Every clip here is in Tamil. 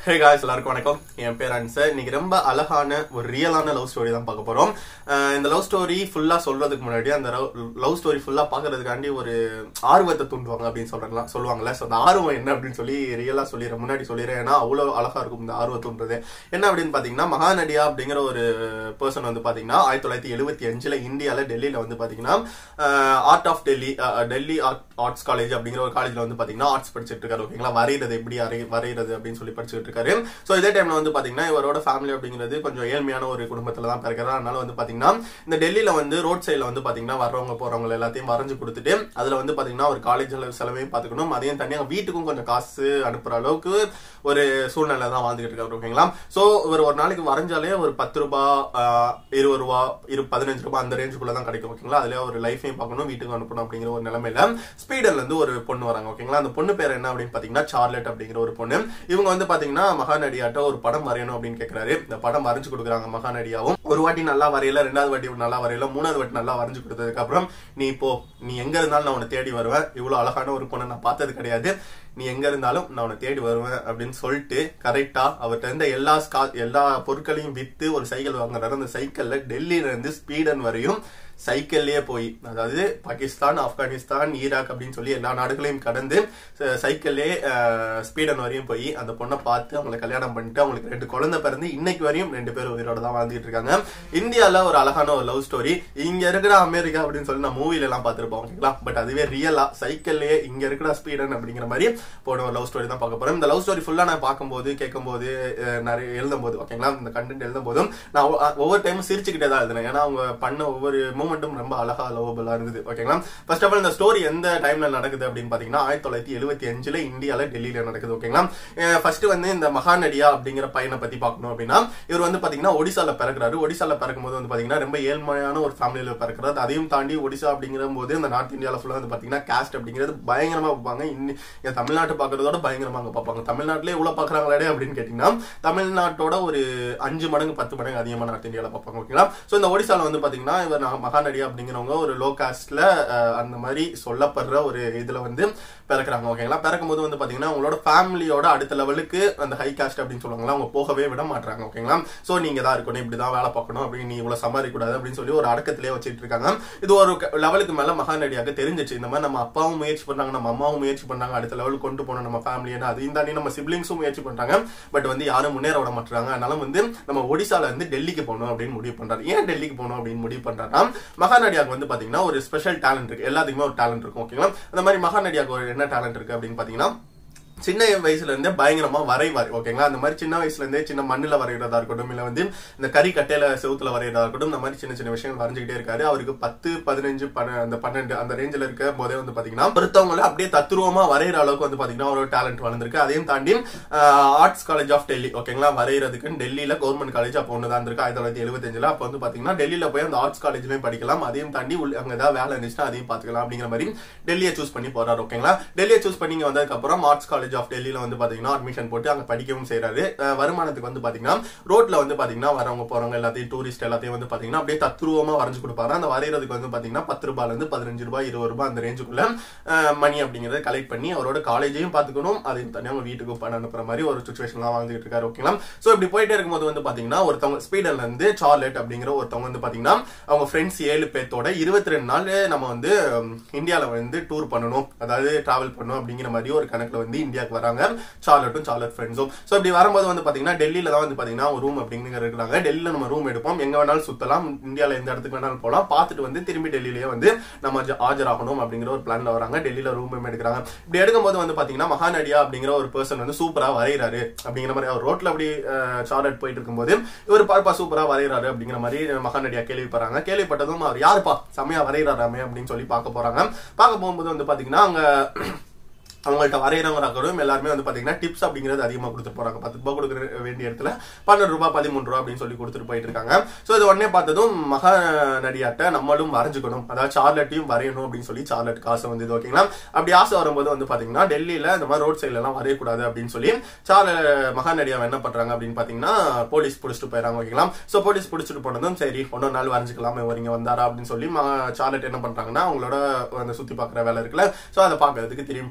ஹே காய்ஸ் எல்லாருக்கும் வணக்கம் என் பேர் அன்சர் இன்னைக்கு ரொம்ப அழகான ஒரு ரியலான லவ் ஸ்டோரி தான் பார்க்க போறோம் அஹ் இந்த லவ் ஸ்டோரி ஃபுல்லா சொல்றதுக்கு முன்னாடி அந்த லவ் ஸ்டோரி ஃபுல்லா பாக்குறதுக்காண்டி ஒரு ஆர்வத்தை தூண்டுவாங்க அப்படின்னு சொல்றாங்களா சொல்லுவாங்கல்ல ஸோ அந்த ஆர்வம் என்ன அப்படின்னு சொல்லி ரியலா சொல்லிடுறேன் முன்னாடி சொல்லிடுறேன் ஏன்னா அவ்வளவு அழகா இருக்கும் இந்த ஆர்வம் தூண்டுறது என்ன அப்படின்னு பாத்தீங்கன்னா மகாநடியா அப்படிங்கிற ஒரு பர்சன் வந்து பாத்தீங்கன்னா ஆயிரத்தி தொள்ளாயிரத்தி எழுபத்தி அஞ்சுல இந்தியால டெல்லியில வந்து பாத்தீங்கன்னா art of Delhi Delhi arts college அப்படிங்கிற ஒரு காலேஜ்ல வந்து பாத்தீங்கன்னா ஆர்ட்ஸ் படிச்சிட்டு இருக்காரு ஓகேங்களா வரைகிறது எப்படி அரை வரைகிறது அப்படின்னு சொல்லி படிச்சுட்டு இருக்காரு ஸோ இதே டைம்ல வந்து பாத்தீங்கன்னா இவரோட ஃபேமிலி அப்படிங்கிறது கொஞ்சம் ஏழ்மையான ஒரு குடும்பத்துல தான் பிறக்கிறார் அதனால வந்து பாத்தீங்கன்னா இந்த டெல்லியில வந்து ரோட் சைட்ல வந்து பாத்தீங்கன்னா வர்றவங்க போறவங்க எல்லாத்தையும் வரைஞ்சு கொடுத்துட்டு அதுல வந்து பாத்தீங்கன்னா ஒரு காலேஜ் செலவையும் பாத்துக்கணும் அதையும் தனியாக வீட்டுக்கும் கொஞ்சம் காசு அனுப்புற அளவுக்கு ஒரு சூழ்நிலை தான் வாழ்ந்துகிட்டு இருக்காரு ஓகேங்களா சோ இவர் ஒரு நாளைக்கு வரைஞ்சாலே ஒரு பத்து ரூபாய் ஆஹ், இருபது ரூபா இரு பதினஞ்சு ரூபாய் அந்த ரேஞ்சுக்குள்ள தான் கிடைக்கும் ஓகேங்களா அதுல ஒரு லைஃபையும் பார்க்கணும் வீட்டுக்கு அனுப்பணும் அப்படிங்கிற ஒரு நிலைமையில ஸ்பீடர்ல இருந்து ஒரு பொண்ணு வராங்க ஓகேங்களா அந்த பொண்ணு பேர் என்ன அப்படின்னு பாத்தீங்கன்னா சார்லெட் அப்படிங்கிற ஒரு பொண்ணு இவங்க வந்து பாத்தீங்கன்னா மகாநடியாட்ட ஒரு படம் வரையணும் அப்படின்னு கேக்குறாரு இந்த படம் வரைஞ்சு கொடுக்குறாங்க மகாநடியாவும் ஒரு வாட்டி நல்லா வரையல ரெண்டாவது வாட்டி நல்லா வரையல மூணாவது வாட்டி நல்லா வரைஞ்சு கொடுத்ததுக்கு அப்புறம் நீ இப்போ நீ எங்க இருந்தாலும் நான் உன்னை தேடி வருவேன் இவ்வளவு அழகான ஒரு பொண்ணை நான் பார்த்தது கிடையாது நீ எங்க இருந்தாலும் நான் உன்னை தேடி வருவேன் அப்படின்னு சொல்லிட்டு கரெக்டா அவர்கிட்ட இருந்த எல்லா ஸ்கா எல்லா பொருட்களையும் வித்து ஒரு சைக்கிள் வாங்குறாரு அந்த சைக்கிள்ல டெல்லியில இருந்து ஸ்பீடன் வரையும் சைக்கிள்லயே போய் அதாவது பாகிஸ்தான் ஆப்கானிஸ்தான் ஈராக் அப்படின்னு சொல்லி எல்லா நாடுகளையும் கடந்து ச- சைக்கிள்லயே அஹ், ஸ்பீடன் வரையும் போய் அந்த பொண்ணை பார்த்து அவங்களை கல்யாணம் பண்ணிட்டு அவங்களுக்கு ரெண்டு குழந்தை பிறந்து இன்னைக்கு வரையும் ரெண்டு பேரும் உயிரோட தான் வாழ்ந்துட்டு இருக்காங்க இந்தியால ஒரு அழகான ஒரு லவ் ஸ்டோரி இங்க இருக்கிற அமெரிக்கா அப்படின்னு சொல்லி நான் மூவில எல்லாம் பார்த்திருப்போம் ஓகேங்களா பட் அதுவே ரியலா சைக்கிள்லயே இங்க இருக்கிற ஸ்பீடன் அப்படிங்கிற மாதிரி போன ஒரு லவ் ஸ்டோரி தான் பார்க்க போறோம் இந்த லவ் ஸ்டோரி ஃபுல்லா நான் பார்க்கும்போது கேட்கும்போது அஹ், நிறைய எழுதும் போது ஓகேங்களா இந்த கண்டென்ட் எழுதும் போதும் நான் ஒவ்வொ- ஒவ்வொரு டைமும் சிரிச்சுக்கிட்டே தான் எழுதுனேன் ஏன்னா அவங்க பண்ண ஒவ்வொரு மூமெண்ட்டும் ரொம்ப அழகா லவபிளா இருந்தது ஓகேங்களா ஃபர்ஸ்ட் ஆஃப் ஆல் இந்த ஸ்டோரி எந்த டைம்ல நடக்குது அப்படின்னு பாத்தீங்கன்னா ஆயிரத்தி தொள்ளாயிரத்தி எழுபத்தி அஞ்சுல இந்தியால டெல்லியில நடக்குது ஓகேங்களா ஃபர்ஸ்ட் வந்து இந்த மகாநடியா அப்படிங்கிற பையனை பத்தி பார்க்கணும் அப்படின்னா இவர் வந்து பாத்தீங்கன்னா ஒடிசால பிறக்கிறாரு ஒடிசால பிறக்கும் போது வந்து பாத்தீங்கன்னா ரொம்ப ஏழ்மையான ஒரு ஃபேமிலியில பிறக்கிறாரு அதையும் தாண்டி ஒடிசா அப்படிங்கிற போது இந்த நார்த் இந்தியால ஃபுல்லா வந்து பாத்தீங்கன்னா காஸ்ட் அப்படிங்கிறது பயங்கரமா பார்ப்பாங்க இன்னி- இங்க தமிழ்நாட்டு பாக்குறதோட பயங்கரமா அங்க பார்ப்பாங்க தமிழ்நாட்டிலே இவ்வளவு பாக்குறாங்களே அப்படின்னு கேட்டீங்கன்னா தமிழ்நாட்டோட ஒரு அஞ்சு மடங்கு பத்து மடங்கு அதிகமா நார்த் இந்தியால பார்ப்பாங்க ஓகேங்களா சோ இந்த ஒடிசால வந்து பாத்தீங்கன்னா இவர் நான் மகாநடியா அப்படிங்கிறவங்க ஒரு லோ காஸ்ட்ல அந்த மாதிரி சொல்லப்படுற ஒரு இதுல வந்து பிறக்குறாங்க ஓகேங்களா பிறக்கும் போது வந்து பாத்தீங்கன்னா அவங்களோட ஃபேமிலியோட அடுத்த லெவலுக்கு அந்த ஹை காஸ்ட் அப்படின்னு சொல்லுவாங்களா அவங்க போகவே விட மாட்டாங்க ஓகேங்களா சோ நீங்க தான் இருக்கணும் இப்படிதான் வேலை பார்க்கணும் அப்படின்னு நீ இவ்வளவு சம்பாதிக்க கூடாது அப்படின்னு சொல்லி ஒரு அடக்கத்திலே வச்சிட்டு இருக்காங்க இது ஒரு லெவலுக்கு மேல மகாநடியாக தெரிஞ்சிச்சு இந்த மாதிரி நம்ம அப்பாவும் முயற்சி பண்றாங்க நம்ம அம்மாவும் முயற்சி பண்றாங்க அடுத்த லெவலுக்கு கொண்டு போகணும் நம்ம ஃபேமிலியை அதையும் தாண்டி நம்ம சிப்ளிங்ஸும் முயற்சி பண்றாங்க பட் வந்து யாரும் முன்னேற விட மாட்டாங்க அதனால வந்து நம்ம ஒடிசால இருந்து டெல்லிக்கு போகணும் அப்படின்னு முடிவு பண்றாரு ஏன் டெல்லிக்கு போகணும் அப்படின்னு முடிவு பண்றாருன்னா மகாநடியாக்கு வந்து பாத்தீங்கன்னா ஒரு ஸ்பெஷல் டேலண்ட் இருக்கு எல்லாத்துக்குமே ஒரு டேலண்ட் இருக்கும் ஓகேங்களா அந்த மாதிரி மகாநடியாக்கு ஒரு என்ன டேலண்ட் இருக்கு அப்படின்னு பாத்தீங்கன்னா சின்ன வயசுல இருந்தே பயங்கரமா வரைவார் ஓகேங்களா அந்த மாதிரி சின்ன வயசுல இருந்தே சின்ன மண்ணுல வரைகிறதா இருக்கட்டும் இல்ல வந்து இந்த கறி கட்டையில செவுத்துல வரைகிறதா இருக்கட்டும் இந்த மாதிரி சின்ன சின்ன விஷயங்கள் வரைஞ்சுக்கிட்டே இருக்காரு அவருக்கு பத்து பதினஞ்சு பன்ன- அந்த பன்னெண்டு அந்த ரேஞ்சில இருக்க போதே வந்து பாத்தீங்கன்னா ஒருத்தவங்களை அப்படியே தத்துருவமா வரைகிற அளவுக்கு வந்து பாத்தீங்கன்னா ஒரு டேலண்ட் வளர்ந்துருக்கு அதையும் தாண்டி ஆர்ட்ஸ் காலேஜ் ஆஃப் டெல்லி ஓகேங்களா வரைகிறதுக்கு டெல்லியில கவர்மெண்ட் காலேஜ் அப்போ ஒன்று தான் இருக்கு ஆயிரத்தி தொள்ளாயிரத்தி எழுபத்தஞ்சுல அப்போ வந்து பாத்தீங்கன்னா டெல்லியில போய் அந்த ஆர்ட்ஸ் காலேஜ்லயும் படிக்கலாம் அதையும் தாண்டி உள்ள- அங்க ஏதாவது வேலை இருந்துச்சுன்னா அதையும் பாத்துக்கலாம் அப்படிங்கிற மாதிரி டெல்லியை சூஸ் பண்ணி போறாரு ஓகேங்களா டெல்லியை சூஸ் பண்ணி இங்க வந்ததுக்கு அப்புறம் ஆர்ட்ஸ் காலேஜ் ஆஃப் டெல்லியில வந்து பாத்தீங்கன்னா அட்மிஷன் போட்டு அங்க படிக்கவும் செய்யறாரு அஹ் வருமானத்துக்கு வந்து பாத்தீங்கன்னா ரோட்ல வந்து பாத்தீங்கன்னா வரவங்க போறவங்க எல்லாத்தையும் டூரிஸ்ட் எல்லாத்தையும் வந்து பாத்தீங்கன்னா அப்படியே தத்ரூபமா வரைஞ்சு கொடுப்பாரு அந்த வரைகிறதுக்கு வந்து பாத்தீங்கன்னா பத்து ரூபாயில இருந்து பதினஞ்சு ரூபாய் இருபது ரூபாய் அந்த ரேஞ்சுக்குள்ள மணி அப்படிங்கறத கலெக்ட் பண்ணி அவரோட காலேஜையும் பாத்துக்கணும் அதையும் தனியாக அவங்க வீட்டுக்கும் பணம் அனுப்புற மாதிரி ஒரு சுச்சுவேஷன்லாம் வாழ்ந்துட்டு இருக்காரு ஓகேங்களா சோ இப்படி போயிட்டே இருக்கும்போது வந்து பாத்தீங்கன்னா ஒருத்தவங்க ஸ்பீடர்ல இருந்து சார்லெட் அப்படிங்கிற ஒருத்தவங்க வந்து பாத்தீங்கன்னா அவங்க ஃப்ரெண்ட்ஸ் ஏழு பேர்த்தோட இருபத்தி ரெண்டு நாள் நம்ம வந்து உம், இந்தியால வந்து டூர் பண்ணணும் அதாவது டிராவல் பண்ணணும் அப்படிங்கிற மாதிரி ஒரு கணக்குல வந்து இந்தியாவுக்கு வராங்க சார்லட்டும் சார்லட் ஃப்ரெண்ட்ஸும் சோ இப்படி வரும்போது வந்து பாத்தீங்கன்னா டெல்லியில தான் வந்து பாத்தீங்கன்னா ஒரு ரூம் அப்படிங்கிற இருக்கிறாங்க டெல்லியில நம்ம ரூம் எடுப்போம் எங்க வேணாலும் சுத்தலாம் இந்தியால எந்த இடத்துக்கு வேணாலும் போலாம் பார்த்துட்டு வந்து திரும்பி டெல்லியிலேயே வந்து நம்ம ஜ- ஆஜராகணும் அப்படிங்கிற ஒரு பிளான்ல வராங்க டெல்லியில ரூம் எடுக்கிறாங்க இப்படி எடுக்கும்போது வந்து பாத்தீங்கன்னா மகாநடியா அப்படிங்கிற ஒரு பர்சன் வந்து சூப்பரா வரைகிறாரு அப்படிங்கிற மாதிரி அவர் ரோட்ல அப்படி சார்லட் போயிட்டு இருக்கும்போது இவர் பார்ப்பா சூப்பரா வரைகிறாரு அப்படிங்கிற மாதிரி மகாநடியா கேள்விப்படுறாங்க கேள்விப்பட்டதும் அவர் யாருப்பா செமையா வரைகிறாராமே அப்படின்னு சொல்லி பார்க்க போறாங்க பார்க்க போகும்போது வந்து பாத்தீங்கன்னா அங்க அவங்கள்ட்ட வரைகிறவங்க எல்லாருமே வந்து பாத்தீங்கன்னா டிப்ஸ் அப்படிங்கிறது அதிகமா கொடுத்துட்டு போறாங்க பத்து ரூபாய் கொடுக்குற வேண்டிய இடத்துல பன்னெண்டு ரூபாய் பதிமூணு ரூபாய் அப்படின்னு சொல்லி கொடுத்துட்டு போயிட்டு இருக்காங்க சோ இது உடனே பார்த்ததும் மகா நடிகாட்ட நம்மளும் வரைஞ்சுக்கணும் அதாவது சார்லட்டையும் வரையணும் அப்படின்னு சொல்லி சார்லட் காசு வந்தது ஓகேங்களா அப்படி ஆசை வரும்போது வந்து பாத்தீங்கன்னா டெல்லியில இந்த மாதிரி ரோட் சைட்ல எல்லாம் வரையக்கூடாது அப்படின்னு சொல்லி சார்ல மகா நடிகா என்ன பண்றாங்க அப்படின்னு பாத்தீங்கன்னா போலீஸ் பிடிச்சிட்டு போயிடறாங்க ஓகேங்களா சோ போலீஸ் பிடிச்சிட்டு போனதும் சரி ஒன்னொரு நாள் வரைஞ்சுக்கலாம் இவர் இங்க வந்தாரா அப்படின்னு சொல்லி மகா- சார்லட் என்ன பண்றாங்கன்னா அவங்களோட அந்த சுத்தி பாக்குற வேலை இருக்குல்ல சோ அதை பாக்குறதுக்கு திரும்பி போயிடறாங்க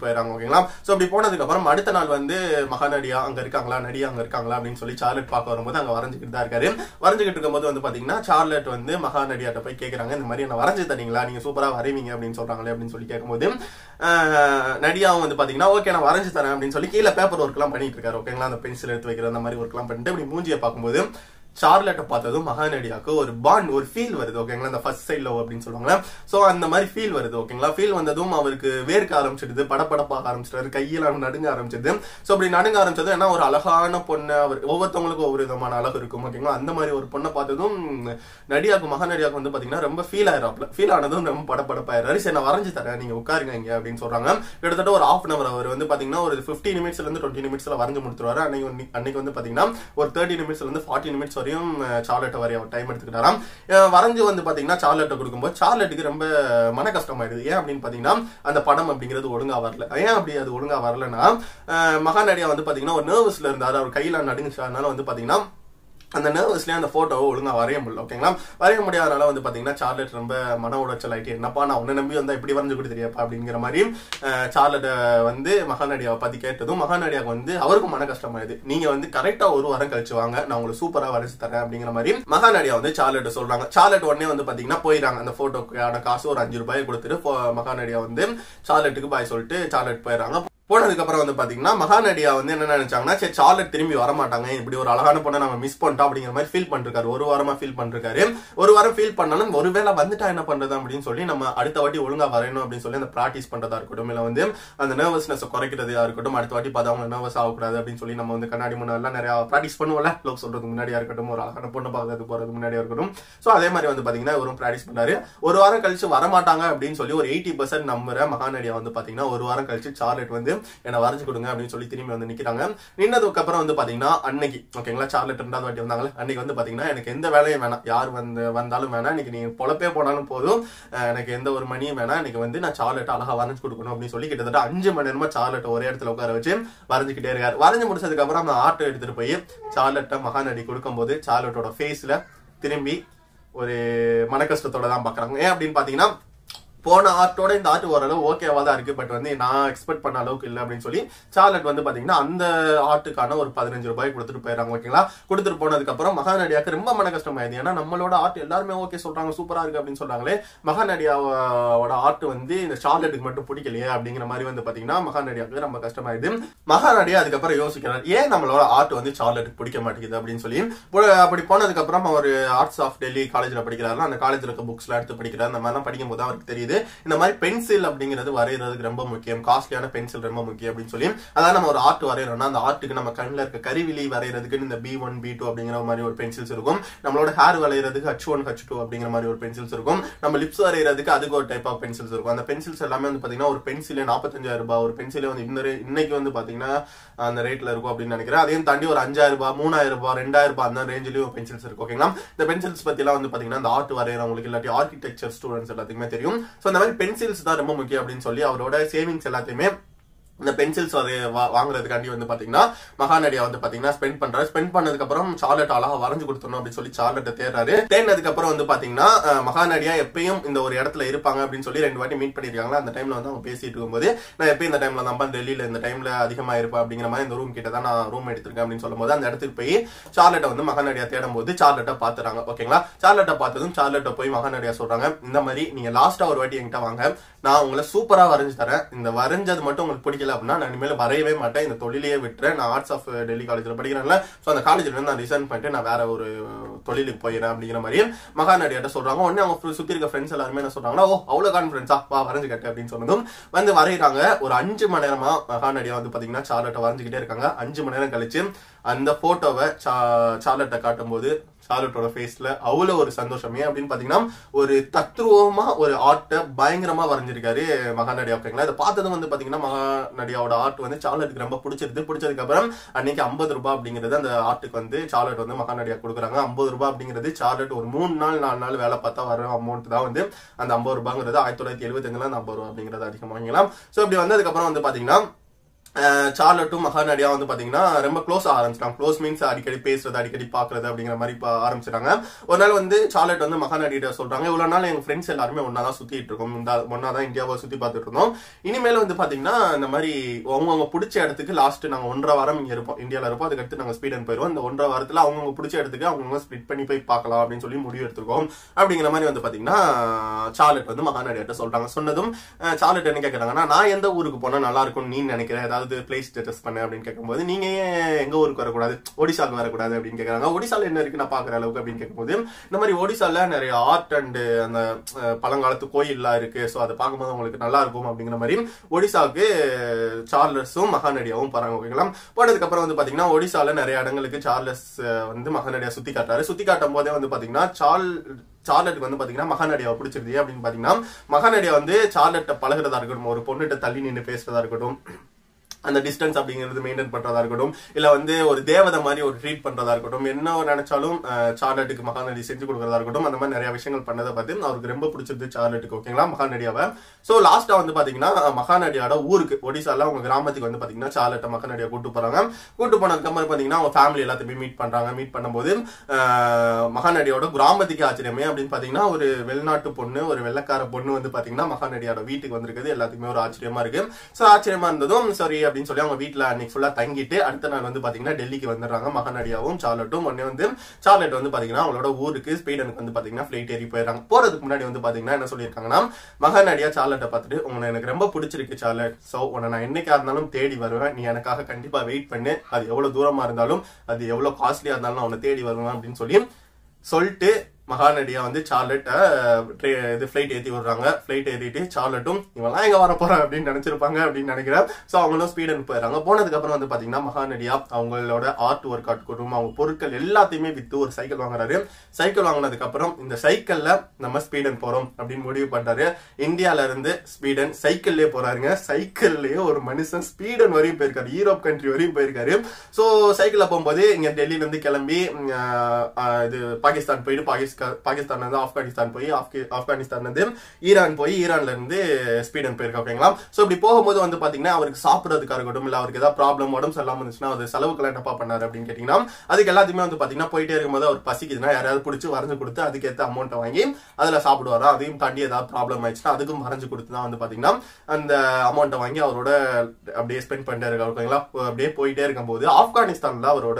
ஓகேங்களா சோ அப்படி போனதுக்கு அப்புறம் அடுத்த நாள் வந்து மகாநடியா அங்க இருக்காங்களா நடியா அங்க இருக்காங்களா அப்படின்னு சொல்லி சார்லட் பார்க்க வரும்போது அங்க வரைஞ்சுக்கிட்டு தான் இருக்காரு வரைஞ்சுக்கிட்டு இருக்கும்போது வந்து பாத்தீங்கன்னா சார்லட் வந்து மகாநடியாட்ட போய் கேக்குறாங்க இந்த மாதிரி என்ன வரைஞ்சு தரீங்களா நீங்க சூப்பரா வரைவீங்க அப்படின்னு சொல்றாங்களே அப்படின்னு சொல்லி கேட்கும்போது ஆஹ், நடியாவும் வந்து பாத்தீங்கன்னா ஓகே நான் வரைஞ்சு தரேன் அப்படின்னு சொல்லி கீழே பேப்பர் ஒர்க் எல்லாம் பண்ணிட்டு இருக்காரு ஓகேங்களா அந்த பென்சில் எடுத்து வைக்கிற அந்த மாதிரி ஒர்க் எல்லாம் பண்ணிட்டு இப்படி மூஞ்சியை பார்க்கும்போது சார்லட்டை பார்த்ததும் மகாநடியாக்கு ஒரு பாண்ட் ஒரு ஃபீல் வருது ஓகேங்களா இந்த ஃபர்ஸ்ட் சைட் லவ் அப்படின்னு சொல்லுவாங்க சோ அந்த மாதிரி ஃபீல் வருது ஓகேங்களா ஃபீல் வந்ததும் அவருக்கு வேர்க்க ஆரம்பிச்சிடுது படபடப்பாக ஆரம்பிச்சிட்டாரு கையெல்லாம் நடுங்க ஆரம்பிச்சது சோ அப்படி நடுங்க ஆரம்பிச்சது ஏன்னா ஒரு அழகான பொண்ணு அவர் ஒவ்வொருத்தவங்களுக்கும் ஒவ்வொரு விதமான அழகு இருக்கும் ஓகேங்களா அந்த மாதிரி ஒரு பொண்ணை பார்த்ததும் நடியாக்கு மகாநடியாக்கு வந்து பாத்தீங்கன்னா ரொம்ப ஃபீல் ஆயிராப்ல ஃபீல் ஆனதும் ரொம்ப படபடப்பாயிராரு சரி நான் வரைஞ்சு தரேன் நீங்க உட்காருங்க இங்க அப்படின்னு சொல்றாங்க கிட்டத்தட்ட ஒரு ஹாஃப் அன் அவர் அவர் வந்து பாத்தீங்கன்னா ஒரு 15 நிமிட்ஸ்ல இருந்து டுவெண்ட்டி நிமிட்ஸ்ல வரைஞ்சு முடிச்சிருவாரு அன்னைக்கு வந்து- அன்னைக்கு வந்து பாத்தீங்கன்னா ஒரு தேர்ட்டி நிமிட்ஸ்ல இருந்து ஃபார்ட்டி நிமிட்ஸ் வரையும் சார்லெட்டை வரைய அவர் டைம் எடுத்துக்கிட்டாராம் அஹ் வரைஞ்சு வந்து பாத்தீங்கன்னா சார்லெட்டை கொடுக்கும்போது சார்லெட்டுக்கு ரொம்ப மன கஷ்டமாயிடுது ஏன் அப்படின்னு பாத்தீங்கன்னா அந்த படம் அப்படிங்கிறது ஒழுங்கா வரல ஏன் அப்படி அது ஒழுங்கா வரலன்னா அஹ் மகாநடியா வந்து பாத்தீங்கன்னா ஒரு நர்வஸ்ல இருந்தாரு அவர் கையில நடுங்குச்சு அதனால வந்து பாத்தீங்கன்னா அந்த நர்வஸ்லயே அந்த போட்டோவை ஒழுங்கா வரைய முடியல ஓகேங்களா வரைய முடியாதனால வந்து பாத்தீங்கன்னா சார்லெட் ரொம்ப மன உளைச்சல் ஆயிட்டு என்னப்பா நான் உன்னை நம்பி வந்தா இப்படி வரைஞ்சு கொடுத்துறியாப்பா அப்படிங்கிற மாதிரி அஹ், சார்லெட்டை வந்து மகாநடியாவை பத்தி கேட்டதும் மகாநடியாவுக்கு வந்து அவருக்கும் மன கஷ்டமாயுது நீங்க வந்து கரெக்டா ஒரு வாரம் கழிச்சு வாங்க நான் உங்களுக்கு சூப்பரா வரைச்சு தரேன் அப்படிங்கிற மாதிரி மகாநடியா வந்து சார்லெட் சொல்றாங்க சார்லெட் உடனே வந்து பாத்தீங்கன்னா போயிடறாங்க அந்த போட்டோக்கான காசு ஒரு அஞ்சு ரூபாய் கொடுத்துட்டு போ- மகாநடியா வந்து சார்லெட்டுக்கு பாய் சொல்லிட்டு சார்லெட் போயிடுறாங்க போனதுக்கு அப்புறம் வந்து பாத்தீங்கன்னா மகாநடியா வந்து என்ன நினைச்சாங்கன்னா சரி சார்லெட் திரும்பி வர மாட்டாங்க இப்படி ஒரு அழகான பொண்ணை நம்ம மிஸ் பண்ணிட்டோம் அப்படிங்கிற மாதிரி ஃபீல் பண்ணிருக்காரு ஒரு வாரமா ஃபீல் பண்ணிருக்காரு ஒரு வாரம் ஃபீல் பண்ணாலும் ஒருவேளை வந்துட்டா என்ன பண்றது அப்படின்னு சொல்லி நம்ம அடுத்த வாட்டி ஒழுங்கா வரையணும் அப்படின்னு சொல்லி அந்த பிராக்டிஸ் பண்றதா இருக்கட்டும் இல்ல வந்து அந்த நர்வஸ்னஸ் குறைக்கிறதா இருக்கட்டும் அடுத்த வாட்டி பார்த்தா அவங்க நர்வஸ் ஆகக்கூடாது அப்படின்னு சொல்லி நம்ம வந்து கண்ணாடி முன்னாடிலாம் நிறைய பிராக்டிஸ் பண்ணுவோம்ல லவ் சொல்றதுக்கு முன்னாடியா இருக்கட்டும் ஒரு அழகான பொண்ணு பார்க்கறதுக்கு போறதுக்கு முன்னாடியா இருக்கட்டும் சோ அதே மாதிரி வந்து பாத்தீங்கன்னா இவரும் பிராக்டிஸ் பண்ணாரு ஒரு வாரம் கழிச்சு வரமாட்டாங்க அப்படின்னு சொல்லி ஒரு எயிட்டி பர்சன்ட் நம்புற மகாநடியா வந்து பாத்தீங்கன்னா ஒரு வாரம் கழிச்சு சார்லெட் வந்து என்ன வரைஞ்சு கொடுங்க அப்படின்னு சொல்லி திரும்பி வந்து நிக்கிறாங்க நின்னதுக்கு அப்புறம் வந்து பாத்தீங்கன்னா அன்னைக்கு ஓகேங்களா சார்லெட் ரெண்டாவது வாட்டி வந்தாங்களே அன்னைக்கு வந்து பாத்தீங்கன்னா எனக்கு எந்த வேலையும் வேணாம் யார் வந்து வந்தாலும் வேணாம் இன்னைக்கு நீங்க பொழப்பே போனாலும் போதும் அஹ் எனக்கு எந்த ஒரு மணியும் வேணாம் இன்னைக்கு வந்து நான் சார்லெட் அழகா வரைஞ்சு கொடுக்கணும் அப்படின்னு சொல்லி கிட்டத்தட்ட அஞ்சு மணி நேரமா சார்லெட் ஒரே இடத்துல உட்கார வச்சு வரைஞ்சுக்கிட்டே இருக்காரு வரைஞ்சு முடிச்சதுக்கு அப்புறம் அந்த ஆட்டோ எடுத்துட்டு போய் சார்லெட்டை மகாநடி கொடுக்கும்போது சார்லெட்டோட ஃபேஸ்ல திரும்பி ஒரு மன கஷ்டத்தோட தான் பாக்குறாங்க ஏன் அப்படின்னு பாத்தீங்கன்னா போன ஆர்ட்டோட இந்த ஆர்ட் ஓரளவு ஓகேவா தான் இருக்கு பட் வந்து நான் எக்ஸ்பெக்ட் பண்ண அளவுக்கு இல்லை அப்படின்னு சொல்லி சார்லட் வந்து பாத்தீங்கன்னா அந்த ஆர்ட்டுக்கான ஒரு பதினஞ்சு ரூபாய் கொடுத்துட்டு போயிடறாங்க ஓகேங்களா கொடுத்துட்டு போனதுக்கு அப்புறம் மகாநடியாக்கு ரொம்ப மன கஷ்டமாயிருது ஏன்னா நம்மளோட ஆர்ட் எல்லாருமே ஓகே சொல்றாங்க சூப்பரா இருக்கு அப்படின்னு சொல்றாங்களே மகாநடியாவோட ஆர்ட் வந்து இந்த சார்லட்டுக்கு மட்டும் பிடிக்கலையே அப்படிங்கிற மாதிரி வந்து பாத்தீங்கன்னா மகாநடியாவுக்கு ரொம்ப கஷ்டமாயிருது மகாநடியா அதுக்கப்புறம் யோசிக்கிறார் ஏன் நம்மளோட ஆர்ட் வந்து சார்லட்டுக்கு பிடிக்க மாட்டேங்குது அப்படின்னு சொல்லி போ- அப்படி போனதுக்கு அப்புறம் அவர் ஆர்ட்ஸ் ஆஃப் டெல்லி காலேஜ்ல படிக்கிறாரு அந்த காலேஜ்ல இருக்க புக்ஸ் எல்லாம் எடுத்து படிக்கிறார் அந்த மாதிரிலாம் படிக்கும் போது அவருக்கு தெரியுது இந்த மாதிரி பென்சில் அப்படிங்கிறது வரைகிறதுக்கு ரொம்ப முக்கியம் காஸ்ட்லியான பென்சில் ரொம்ப முக்கியம் அப்படின்னு சொல்லி அதாவது நம்ம ஒரு ஆர்ட் வரைகிறோம்னா அந்த ஆர்ட்டுக்கு நம்ம கண்ணில் இருக்க கருவிழி வரைகிறதுக்கு இந்த பி ஒன் பி டூ அப்படிங்கிற மாதிரி ஒரு பென்சில்ஸ் இருக்கும் நம்மளோட ஹேர் வரைகிறதுக்கு ஹச் ஒன் ஹச் டூ அப்படிங்கிற மாதிரி ஒரு பென்சில்ஸ் இருக்கும் நம்ம லிப்ஸ் வரைகிறதுக்கு அதுக்கு ஒரு டைப் ஆஃப் பென்சில்ஸ் இருக்கும் அந்த பென்சில்ஸ் எல்லாமே வந்து பாத்தீங்கன்னா ஒரு பென்சிலே நாற்பத்தஞ்சாயிரம் ரூபாய் ஒரு பென்சிலே வந்து இந்த rate- இன்னைக்கு வந்து பாத்தீங்கன்னா அந்த ரேட்ல இருக்கும் அப்படின்னு நினைக்கிறேன் அதையும் தாண்டி ஒரு அஞ்சாயிரம் ரூபாய் மூணாயிரம் ரூபாய் ரெண்டாயிரம் ரூபாய் அந்த ரேஞ்சிலயும் பென்சில்ஸ் இருக்கு ஓகேங்களா இந்த பென்சில்ஸ் பத்தி எல்லாம் வந்து பாத்தீங்கன்னா இந்த ஆர்ட் வரைகிறவங்களுக்கு இல்லாட்டி ஆர்கிடெக்சர் ஸ்டூடெண்ட்ஸ் எல்லாத்துக்குமே தெரியும் சோ இந்த மாதிரி பென்சில்ஸ் தான் ரொம்ப முக்கியம் அப்படின்னு சொல்லி அவரோட சேவிங்ஸ் எல்லாத்தையுமே இந்த பென்சில்ஸ் வாங்குறதுக்காண்டி வந்து பாத்தீங்கன்னா மகாநடியா வந்து பாத்தீங்கன்னா ஸ்பெண்ட் பண்றாரு ஸ்பெண்ட் பண்ணதுக்கு அப்புறம் சார்லட் அழகா வரைஞ்சு கொடுத்தணும் அப்படின்னு சொல்லி சார்லட்டை தேடுறாரு தேடினதுக்கு அப்புறம் வந்து பாத்தீங்கன்னா அஹ், மகாநடியா எப்பயும் இந்த ஒரு இடத்துல இருப்பாங்க அப்படின்னு சொல்லி ரெண்டு வாட்டி மீட் பண்ணிருக்காங்க அந்த டைம்ல வந்து அவங்க பேசிட்டு இருக்கும்போது நான் எப்பயும் இந்த டைம்ல தான் டெல்லியில இந்த டைம்ல அதிகமா இருப்பேன் அப்படிங்கிற மாதிரி இந்த ரூம் கிட்ட தான் நான் ரூம் எடுத்திருக்கேன் அப்படின்னு சொல்லும்போது அந்த இடத்துக்கு போய் சார்லட்டை வந்து மகாநடியா தேடும் போது சார்லட்டை பாத்துறாங்க ஓகேங்களா சார்லட்டை பார்த்ததும் சார்லட்டை போய் மகாநடியா சொல்றாங்க இந்த மாதிரி நீங்க லாஸ்டா ஒரு வாட்டி என்கிட்ட வாங்க நான் உங்களை சூப்பரா வரைஞ்சு தரேன் இந்த வரைஞ்சது மட்டும் உங்களுக்கு பிடிக்கல அப்படின்னா நான் இனிமேல் வரையவே மாட்டேன் இந்த தொழிலையே விட்டுறேன் நான் ஆர்ட்ஸ் ஆஃப் டெல்லி காலேஜ்ல படிக்கிறேன்ல ஸோ அந்த காலேஜ்ல இருந்து நான் ரிசைன் பண்ணிட்டு நான் வேற ஒரு தொழிலுக்கு போயிடுறேன் அப்படிங்கிற மாதிரி மகாநடியாட்ட சொல்றாங்க உடனே அவங்க சுத்தி இருக்க ஃப்ரெண்ட்ஸ் எல்லாருமே என்ன சொல்றாங்கன்னா ஓ அவ்வளவு கான்ஃபிடன்ஸா வா வரைஞ்சு கட்டு அப்படின்னு சொன்னதும் வந்து வரைகிறாங்க ஒரு அஞ்சு மணி நேரமா மகாநடியா வந்து பாத்தீங்கன்னா சார்லட்டை வரைஞ்சுக்கிட்டே இருக்காங்க அஞ்சு மணி நேரம் கழிச்சு அந்த போட்டோவை சார்லட்டை காட்டும் போது சார்லட்டோட ஃபேஸ்ல அவ்வளவு ஒரு சந்தோஷம் ஏன் அப்படின்னு பாத்தீங்கன்னா ஒரு தத்ரூபமா ஒரு ஆர்ட்டை பயங்கரமா வரைஞ்சிருக்காரு மகாநடியா ஓகேங்களா இதை பார்த்ததும் வந்து பாத்தீங்கன்னா மகாநடியாவோட ஆர்ட் வந்து சார்லட்டுக்கு ரொம்ப பிடிச்சிருது பிடிச்சதுக்கு அப்புறம் அன்னைக்கு ஐம்பது ரூபாய் அப்படிங்கிறது அந்த ஆர்ட்டுக்கு வந்து சார்லட் வந்து மகாநடியா கொடுக்குறாங்க ஐம்பது ரூபாய் அப்படிங்கிறது சார்லட் ஒரு மூணு நாள் நாலு நாள் வேலை பார்த்தா வர அமௌண்ட் தான் வந்து அந்த ஐம்பது ரூபாங்கிறது ஆயிரத்தி தொள்ளாயிரத்தி எழுபத்தஞ்சுல அந்த ஐம்பது ரூபாய் அப்படிங்கிறது அதிகமாகலாம் சோ இப்படி வந்ததுக்கு அப்புறம் வந்து பாத்தீங்கன்னா அஹ் சார்லட்டும் மகாநடியா வந்து பாத்தீங்கன்னா ரொம்ப க்ளோஸ் ஆரம்பிச்சிட்டாங்க க்ளோஸ் மீன்ஸ் அடிக்கடி பேசுறது அடிக்கடி பாக்குறது அப்படிங்கிற மாதிரி இப்ப ஆரம்பிச்சிட்டாங்க ஒரு நாள் வந்து சார்லட் வந்து மகாநடிகிட்ட சொல்றாங்க இவ்வளவு நாள் எங்க ஃப்ரெண்ட்ஸ் எல்லாருமே ஒன்னா தான் சுத்திட்டு இருக்கோம் இந்த ஒன்னா தான் இந்தியாவை சுத்தி பார்த்துட்டு இருந்தோம் இனிமேல் வந்து பாத்தீங்கன்னா இந்த மாதிரி அவங்கவுங்க பிடிச்ச இடத்துக்கு லாஸ்ட் நாங்க ஒன்றரை வாரம் இங்க இருப்போம் இந்தியால இருப்போம் அதுக்கடுத்து நாங்க ஸ்பீடன் போயிருவோம் இந்த ஒன்றரை வாரத்துல அவங்கவுங்க பிடிச்ச இடத்துக்கு அவங்கவுங்க ஸ்பிளிட் பண்ணி போய் பார்க்கலாம் அப்படின்னு சொல்லி முடிவு எடுத்திருக்கோம் அப்படிங்கிற மாதிரி வந்து பாத்தீங்கன்னா சார்லட் வந்து மகாநடிகிட்ட சொல்றாங்க சொன்னதும் அஹ், சார்லட் என்ன கேக்குறாங்கன்னா நான் எந்த ஊருக்கு போனா நல்லா இருக்கும்னு நீ நினைக்கிறேன் ஏதாவது பிளேஸ் ஸ்டேட்டஸ் பண்ண அப்படின்னு கேட்கும்போது நீங்க ஏன் எங்க ஊருக்கு வரக்கூடாது ஒடிசாக்கு வரக்கூடாது அப்படின்னு கேக்குறாங்க ஒடிசால என்ன இருக்கு நான் பாக்குற அளவுக்கு அப்படின்னு கேட்கும்போது இந்த மாதிரி ஒடிசால நிறைய ஆர்ட் அண்ட் அந்த அஹ், பழங்காலத்து கோயில்லாம் இருக்கு சோ அதை பார்க்கும்போது உங்களுக்கு நல்லா இருக்கும் அப்படிங்கிற மாதிரி ஒடிசாவுக்கு சார்லஸும் மகாநடியாவும் போறாங்க ஓகேங்களா போனதுக்கு அப்புறம் வந்து பாத்தீங்கன்னா ஒடிசால நிறைய இடங்களுக்கு சார்லஸ் அஹ், வந்து மகாநடியா சுத்தி காட்டுறாரு சுத்தி காட்டும் போதே வந்து பாத்தீங்கன்னா சார்ல் சார்லட்டுக்கு வந்து பாத்தீங்கன்னா மகாநடியாவை பிடிச்சிருது அப்படின்னு பாத்தீங்கன்னா மகாநடியா வந்து சார்லட்ட பழகுறதா இருக்கட்டும் ஒரு பொண்ணுகிட்ட தள்ளி நின்று பேசுறதா இருக்கட்டும் அந்த டிஸ்டன்ஸ் அப்படிங்கிறது மெயின்டைன் பண்றதா இருக்கட்டும் இல்ல வந்து ஒரு தேவதை மாதிரி ஒரு ட்ரீட் பண்றதா இருக்கட்டும் என்ன நினைச்சாலும் அஹ், சார்லட்டுக்கு மகாநடி செஞ்சு கொடுக்கறதா இருக்கட்டும் அந்த மாதிரி நிறைய விஷயங்கள் பண்ணதை பார்த்து அவருக்கு ரொம்ப பிடிச்சிருது சார்லட்டுக்கு ஓகேங்களா மகாநடியாவை சோ லாஸ்டா வந்து பாத்தீங்கன்னா மகாநடியோட ஊருக்கு ஒடிசால அவங்க கிராமத்துக்கு வந்து பாத்தீங்கன்னா சார்லட்டை மகாநடியா கூட்டு போறாங்க கூட்டு போனதுக்கு அப்புறம் பாத்தீங்கன்னா அவங்க ஃபேமிலி எல்லாத்தையுமே மீட் பண்றாங்க மீட் பண்ணும்போது அஹ், மகாநடியோட கிராமத்துக்கு ஆச்சரியமே அப்படின்னு பாத்தீங்கன்னா ஒரு வெளிநாட்டு பொண்ணு ஒரு வெள்ளக்கார பொண்ணு வந்து பாத்தீங்கன்னா மகாநடியோட வீட்டுக்கு வந்திருக்குது எல்லாத்துக்குமே ஒரு ஆச்சரியமா இருக்கு சோ ஆச்சரியமா இருந்ததும் சரி அப்படின்னு சொல்லி அவங்க வீட்ல அன்னைக்கு ஃபுல்லா தங்கிட்டு அடுத்த நாள் வந்து பாத்தீங்கன்னா டெல்லிக்கு வந்துடுறாங்க மகாநடியாவும் சார்லட்டும் உடனே வந்து சார்லட் வந்து பாத்தீங்கன்னா அவங்களோட ஊருக்கு ஸ்பீடனுக்கு வந்து பாத்தீங்கன்னா ஃபிளைட் ஏறி போயிடுறாங்க போறதுக்கு முன்னாடி வந்து பாத்தீங்கன்னா என்ன சொல்லியிருக்காங்கன்னா மகாநடியா சார்லட்டை பார்த்துட்டு உன்னை எனக்கு ரொம்ப பிடிச்சிருக்கு சார்லட் சோ உன்னை நான் என்னைக்கா இருந்தாலும் தேடி வருவேன் நீ எனக்காக கண்டிப்பா வெயிட் பண்ணு அது எவ்வளவு தூரமா இருந்தாலும் அது எவ்வளவு காஸ்ட்லியா இருந்தாலும் நான் உன்னை தேடி வருவேன் அப்படின்னு சொல்லி சொல்லிட்டு மகாநடியா வந்து சார்லட் இது ஃபிளைட் ஏத்தி விடுறாங்க ஃபிளைட் ஏறிட்டு சார்லட்டும் இவெல்லாம் எங்க வர போறான் அப்படின்னு நினைச்சிருப்பாங்க அப்படின்னு நினைக்கிறேன் சோ அவங்களும் ஸ்பீடன் போயிடுறாங்க போனதுக்கு அப்புறம் வந்து பாத்தீங்கன்னா மகாநடியா அவங்களோட ஆர்ட் ஒர்க் ஆட்கட்டும் அவங்க பொருட்கள் எல்லாத்தையுமே வித்து ஒரு சைக்கிள் வாங்குறாரு சைக்கிள் வாங்கினதுக்கு அப்புறம் இந்த சைக்கிள்ல நம்ம ஸ்பீடன் போறோம் அப்படின்னு முடிவு பண்றாரு இந்தியால இருந்து ஸ்பீடன் சைக்கிள்லயே போறாருங்க சைக்கிள்லயே ஒரு மனுஷன் ஸ்பீடன் வரையும் போயிருக்காரு யூரோப் கண்ட்ரி வரையும் போயிருக்காரு சோ சைக்கிள்ல போகும்போது இங்க டெல்லியில இருந்து கிளம்பி உம், ஆஹ், ஆஹ், இது பாகிஸ்தான் போயிட்டு பாகிஸ்தான் பாகிஸ்தான்ல இருந்து ஆப்கானிஸ்தான் போய் ஆப்கி- ஆப்கானிஸ்தான்ல இருந்து ஈரான் போய் ஈரான்ல இருந்து ஸ்பீடன் போயிருக்கா ஓகேங்களா சோ இப்படி போகும்போது வந்து பாத்தீங்கன்னா அவருக்கு சாப்பிடறதுக்கா இருக்கட்டும் இல்ல அவருக்கு ஏதாவது ப்ராப்ளம் உடம்பு சரியில்லாம இருந்துச்சுன்னா அது செலவுக்கெல்லாம் என்னப்பா பண்ணாரு அப்படின்னு கேட்டீங்கன்னா அதுக்கு எல்லாத்தையுமே வந்து பாத்தீங்கன்னா போயிட்டே இருக்கும்போது அவர் பசிக்குதுன்னா யாராவது பிடிச்சி வரைஞ்சு கொடுத்து அதுக்கேற்ற அமௌண்ட்டை வாங்கி அதுல சாப்பிடுவாரா அதையும் தாண்டி ஏதாவது ப்ராப்ளம் ஆயிடுச்சுன்னா அதுக்கும் வரைஞ்சு கொடுத்து தான் வந்து பாத்தீங்கன்னா அந்த அமௌண்ட்டை வாங்கி அவரோட அப்படியே ஸ்பெண்ட் பண்ணிட்டே இருக்காரு ஓகேங்களா அப்படியே போயிட்டே இருக்கும்போது ஆப்கானிஸ்தான்ல அவரோட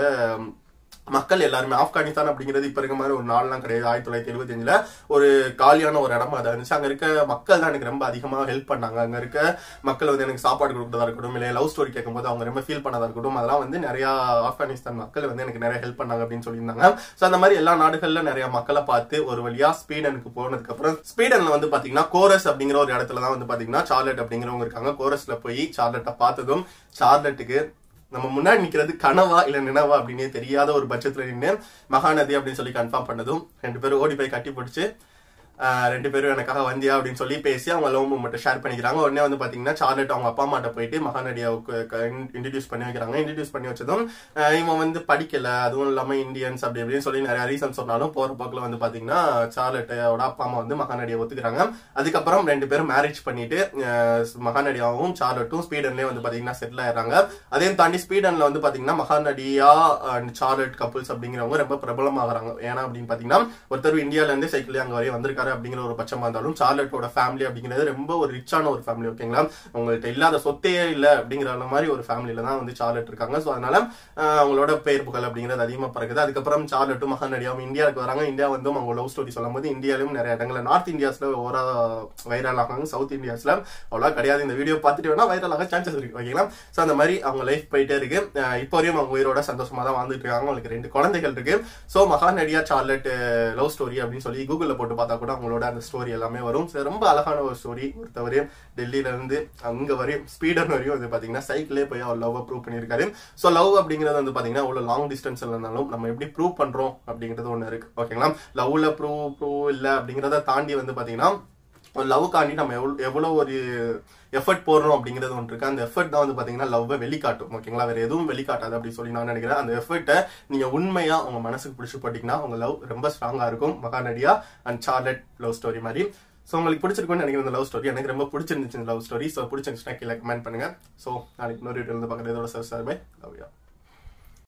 மக்கள் எல்லாருமே ஆப்கானிஸ்தான் அப்படிங்கிறது இப்ப இருக்க மாதிரி ஒரு நாள்லாம் கிடையாது ஆயிரத்தி தொள்ளாயிரத்தி எழுபத்தி அஞ்சுல ஒரு காலியான ஒரு இடமா தான் இருந்துச்சு அங்க இருக்க மக்கள் தான் எனக்கு ரொம்ப அதிகமா ஹெல்ப் பண்ணாங்க அங்க இருக்க மக்கள் வந்து எனக்கு சாப்பாடு கொடுக்கறதா இருக்கட்டும் இல்ல லவ் ஸ்டோரி கேட்கும்போது அவங்க ரொம்ப ஃபீல் பண்ணதா இருக்கட்டும் அதெல்லாம் வந்து நிறைய ஆப்கானிஸ்தான் மக்கள் வந்து எனக்கு நிறைய ஹெல்ப் பண்ணாங்க அப்படின்னு சொல்லியிருந்தாங்க சோ அந்த மாதிரி எல்லா நாடுகள்ல நிறைய மக்களை பார்த்து ஒரு வழியா ஸ்பீடனுக்கு போனதுக்கு அப்புறம் ஸ்பீடன்ல வந்து பாத்தீங்கன்னா கோரஸ் அப்படிங்கிற ஒரு இடத்துல தான் வந்து பாத்தீங்கன்னா சார்லட் அப்படிங்கிறவங்க இருக்காங்க கோரஸ்ல போய் சார்லட்டை பார்த்ததும் சார்லட்டுக்கு நம்ம முன்னாடி நிக்கிறது கனவா இல்ல நினவா அப்படின்னே தெரியாத ஒரு பட்சத்துல நின்று மகாநதி அப்படின்னு சொல்லி கன்ஃபார்ம் பண்ணதும் ரெண்டு பேரும் ஓடி போய் கட்டி பிடிச்சு ஆஹ் ரெண்டு பேரும் எனக்காக வந்தியா அப்படின்னு சொல்லி பேசி அவங்க லவ் மூமெண்ட் ஷேர் பண்ணிக்கிறாங்க உடனே வந்து பாத்தீங்கன்னா சார்லட் அவங்க அப்பா அம்மாட்ட போயிட்டு மகாநடியாவுக்கு இன்ட்ரடியூஸ் பண்ணி வைக்கிறாங்க இன்ட்ரடியூஸ் பண்ணி வச்சதும் ஆஹ் இவன் வந்து படிக்கல அதுவும் இல்லாம இந்தியன்ஸ் அப்படி இப்படின்னு சொல்லி நிறைய ரீசன் சொன்னாலும் போற போக்குல வந்து பாத்தீங்கன்னா சார்லட்டோட அப்பா அம்மா வந்து மகாநடியை ஒத்துக்கிறாங்க அதுக்கப்புறம் ரெண்டு பேரும் மேரேஜ் பண்ணிட்டு ஆஹ் மகாநடியாவும் சார்லட்டும் ஸ்பீடன்லயே வந்து பாத்தீங்கன்னா செட்டில் ஆயிடுறாங்க அதையும் தாண்டி ஸ்பீடன்ல வந்து பாத்தீங்கன்னா மகாநடியா அண்ட் சார்லட் கப்புள்ஸ் அப்படிங்கிறவங்க ரொம்ப பிரபலமாகறாங்க ஏன்னா அப்படின்னு பாத்தீங்கன்னா ஒருத்தர் இந்தியால இருந்து சைக்கிள் அங்க வரையும் வந்திருக்காரு அப்படிங்கிற ஒரு பட்சமா இருந்தாலும் சார்லட்டோட ஃபேமிலி அப்படிங்கிறது ரொம்ப ஒரு ரிச்சான ஒரு ஃபேமிலி ஓகேங்களா உங்கள்ட்ட இல்லாத சொத்தே இல்ல அப்படிங்கிற மாதிரி ஒரு ஃபேமிலியில தான் வந்து சார்லட் இருக்காங்க சோ அதனால ஆஹ் அவங்களோட பெயர் புகழ் அப்படிங்கிறது அதிகமா பறக்குது அதுக்கப்புறம் சார்லட்டும் மகாநடியாவும் இந்தியாவுக்கு வராங்க இந்தியா வந்து அவங்க லவ் ஸ்டோரி சொல்லும் போது இந்தியாவிலும் நிறைய இடங்கள்ல நார்த் இந்தியாஸ்ல ஓரா வைரல் ஆகாங்க சவுத் இந்தியாஸ்ல அவ்வளோ கிடையாது இந்த வீடியோ பார்த்துட்டு வேணா வைரல் ஆக சான்சஸ் இருக்கு ஓகேங்களா சோ அந்த மாதிரி அவங்க லைஃப் போயிட்டே இருக்கு ஆஹ் இப்போ வரையும் அவங்க உயிரோட சந்தோஷமா தான் வாழ்ந்துட்டு இருக்காங்க அவங்களுக்கு ரெண்டு குழந்தைகள் இருக்கு சோ மகாநடியா சார்லட் லவ் ஸ்டோரி அப்படின்னு சொல்லி கூகுள்ல போட்டு பார்த்தா கூட அவங்களோட அந்த ஸ்டோரி எல்லாமே வரும் So, ரொம்ப அழகான ஒரு ஸ்டோரி ஒருத்தவரே டெல்லியில இருந்து அங்க வரையும் ஸ்பீடன் வரையும் வந்து பாத்தீங்கன்னா சைக்கிளே போய் அவர் லவ் ப்ரூவ் பண்ணியிருக்காரு சோ லவ் அப்படிங்கிறது வந்து பாத்தீங்கன்னா அவ்வளவு லாங் டிஸ்டன்ஸ்ல இருந்தாலும் நம்ம எப்படி ப்ரூவ் பண்றோம் அப்படிங்கிறது ஒண்ணு இருக்கு ஓகேங்களா லவ்ல ப்ரூவ் ப்ரூவ் இல்ல அப்படிங்கறத தாண்டி வந்து பாத்தீங்கன்னா ஒரு லவ்க்காண்டி நம்ம எவ்வளவு எவ்வளவு ஒரு எஃபர்ட் போடுறோம் அப்படிங்கிறது ஒன்று இருக்கு அந்த எஃபர்ட் தான் வந்து பாத்தீங்கன்னா லவ்வை வெளிக்காட்டும் ஓகேங்களா வேற எதுவும் வெளிக்காட்டாது அப்படி சொல்லி நான் நினைக்கிறேன் அந்த எஃபர்ட்டை நீங்க உண்மையா உங்க மனசுக்கு பிடிச்சு போட்டீங்கன்னா உங்க லவ் ரொம்ப ஸ்ட்ராங்கா இருக்கும் மகாநடியா அண்ட் சார்லட் லவ் ஸ்டோரி மாதிரி ஸோ உங்களுக்கு பிடிச்சிருக்கும்னு நினைக்கிறேன் இந்த லவ் ஸ்டோரி எனக்கு ரொம்ப பிடிச்சிருந்துச்சு இந்த லவ் ஸ்டோரி ஸோ பிடிச்சிருந்துச்சுன்னா கீழே கமெண்ட் பண்ணுங்க ஸோ நாளைக்கு இன்னொரு வீடியோ வந்து பார்க்குறது இதோட sir sir bye love you